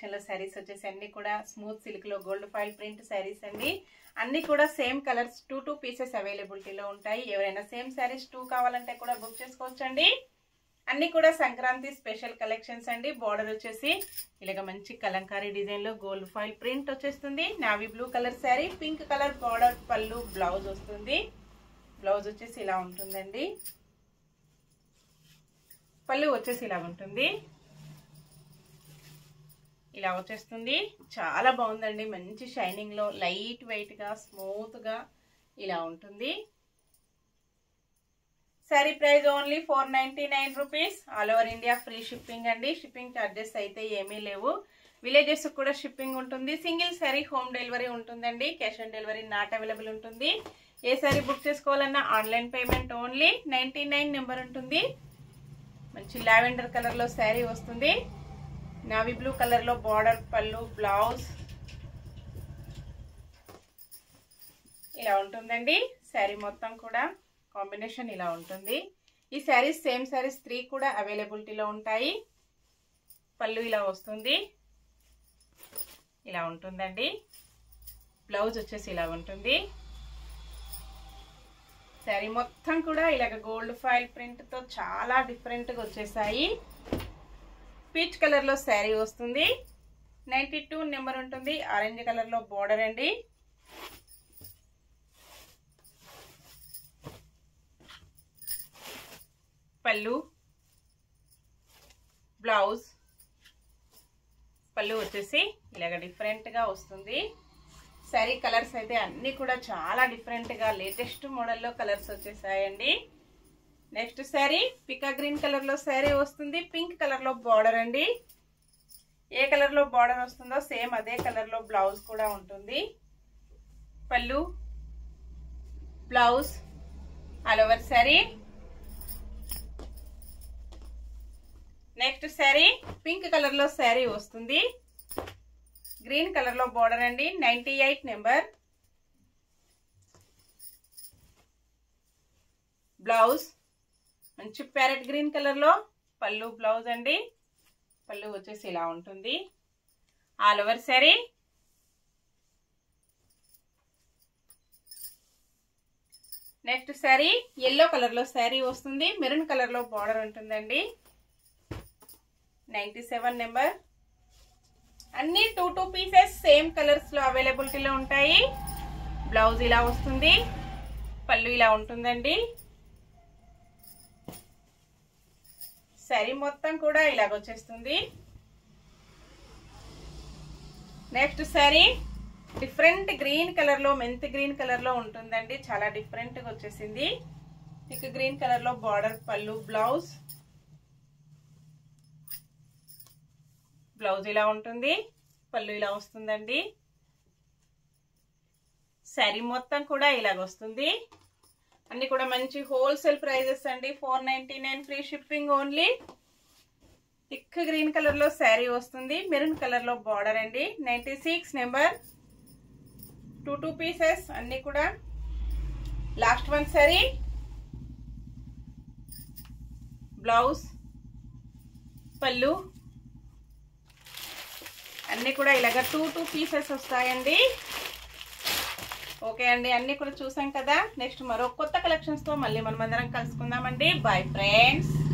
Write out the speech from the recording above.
collection లో శారీస్ వచ్చేసి అన్ని కూడా స్మూత్ సిల్క్ లో గోల్డ్ ఫైల్ ప్రింట్ శారీస్ అండి అన్ని కూడా same colours two two pieces అవైలబిలిటీలో ఉంటాయి ఎవరైనా సేమ్ శారీస్ టూ కావాలంటే కూడా బుక్ చేసుకోవచ్చండి అన్ని కూడా సంక్రాంతి స్పెషల్ కలెక్షన్స్ అండి బార్డర్ వచ్చేసి ఇలాగ మంచి కలంకారీ డిజైన్ లో గోల్డ్ ఫైల్ ప్రింట్ వచ్చేస్తుంది navy blue colour sari pink colour border పళ్ళు బ్లౌజ్ వస్తుంది బ్లౌజ్ వచ్చేసి ఇలా ఉంటుందండి పళ్ళు వచ్చేసి ఇలా ఉంటుంది ఇలా వచ్చేస్తుంది చాలా బాగుందండి మంచి షైనింగ్ లో లైట్ వెయిట్ గా స్మూత్ గా ఇలా ఉంటుంది saree price only four ninety nine rupees all over India free shipping అండి షిప్పింగ్ ఛార్జెస్ అయితే ఏమీ లేవు విలేజెస్ కూడా షిప్పింగ్ ఉంటుంది సింగిల్ శారీ హోమ్ డెలివరీ ఉంటుందండి cash on delivery not available ఉంటుంది ఏ శారీ బుక్ చేసుకోవాలన్నా online payment only ninety nine number ఉంటుంది మంచి లావెండర్ కలర్ లో శారీ వస్తుంది నావీ బ్లూ కలర్ లో బార్డర్ పళ్ళు బ్లౌజ్ ఇలా ఉంటుందండి శారీ మొత్తం కూడా కాంబినేషన్ ఇలా ఉంటుంది ఈ శారీస్ సేమ్ శారీస్ త్రీ కూడా అవైలబిలిటీలో ఉంటాయి పళ్ళు ఇలా వస్తుంది ఇలా ఉంటుందండి బ్లౌజ్ వచ్చేసి ఇలా ఉంటుంది శారీ మొత్తం కూడా ఇలాగ గోల్డ్ ఫైల్ ప్రింట్ తో చాలా డిఫరెంట్ గా వచ్చేసాయి పీచ్ కలర్ లో శారీ వస్తుంది నైన్టీ టూ నెంబర్ ఉంటుంది ఆరెంజ్ కలర్ లో బోర్డర్ అండి పళ్ళు బ్లౌజ్ పళ్ళు వచ్చేసి ఇలాగ డిఫరెంట్ గా వస్తుంది శారీ కలర్స్ అయితే అన్ని కూడా చాలా డిఫరెంట్ గా లేటెస్ట్ మోడల్లో కలర్స్ వచ్చేసాయండి నెక్స్ట్ శారీ పికా గ్రీన్ కలర్ లో శారీ వస్తుంది పింక్ కలర్ లో బార్డర్ అండి ఏ కలర్ లో బార్డర్ వస్తుందో సేమ్ అదే కలర్ లో బ్లౌజ్ కూడా ఉంటుంది పళ్ళు blouse all over saree next saree pink colour లో శారీ వస్తుంది గ్రీన్ కలర్ లో బార్డర్ అండి నైన్టీ ఎయిట్ నెంబర్ బ్లౌజ్ మంచి ప్యారెట్ గ్రీన్ కలర్ లో పళ్ళు బ్లౌజ్ అండి పళ్ళు వచ్చేసి ఇలా ఉంటుంది all over saree next saree yellow colour లో శారీ వస్తుంది మెరూన్ కలర్ లో బార్డర్ ఉంటుందండి నైన్టీ సెవెన్ నెంబర్ అన్ని two two pieces same colours లో అవైలబిలిటీలో ఉంటాయి బ్లౌజ్ ఇలా వస్తుంది పళ్ళు ఇలా ఉంటుందండి శారీ మొత్తం కూడా ఇలాగొచ్చేస్తుంది next saree different green colour లో మెంత్ గ్రీన్ కలర్ లో ఉంటుందండి చాలా డిఫరెంట్ గా వచ్చేసింది థిక్ గ్రీన్ కలర్ లో బార్డర్ పళ్ళు బ్లౌజ్ బ్లౌజ్ ఇలా ఉంటుంది పళ్ళు ఇలా వస్తుందండి శారీ మొత్తం కూడా ఇలాగ వస్తుంది అన్ని కూడా మంచి హోల్సేల్ ప్రైజెస్ అండి four ninety nine free shipping only thick green colour లో శారీ వస్తుంది మెరూన్ కలర్ లో బార్డర్ అండి ninety six number two two pieces అన్ని కూడా లాస్ట్ వన్ శారీ బ్లౌజ్ పళ్ళు అన్ని కూడా ఇలాగ టూ టూ పీసెస్ వస్తాయండి ఓకే అండి అన్ని కూడా చూసాం కదా నెక్స్ట్ మరో కొత్త కలెక్షన్స్ తో మళ్ళీ మనం అందరం కలుసుకుందామండి బాయ్ ఫ్రెండ్స్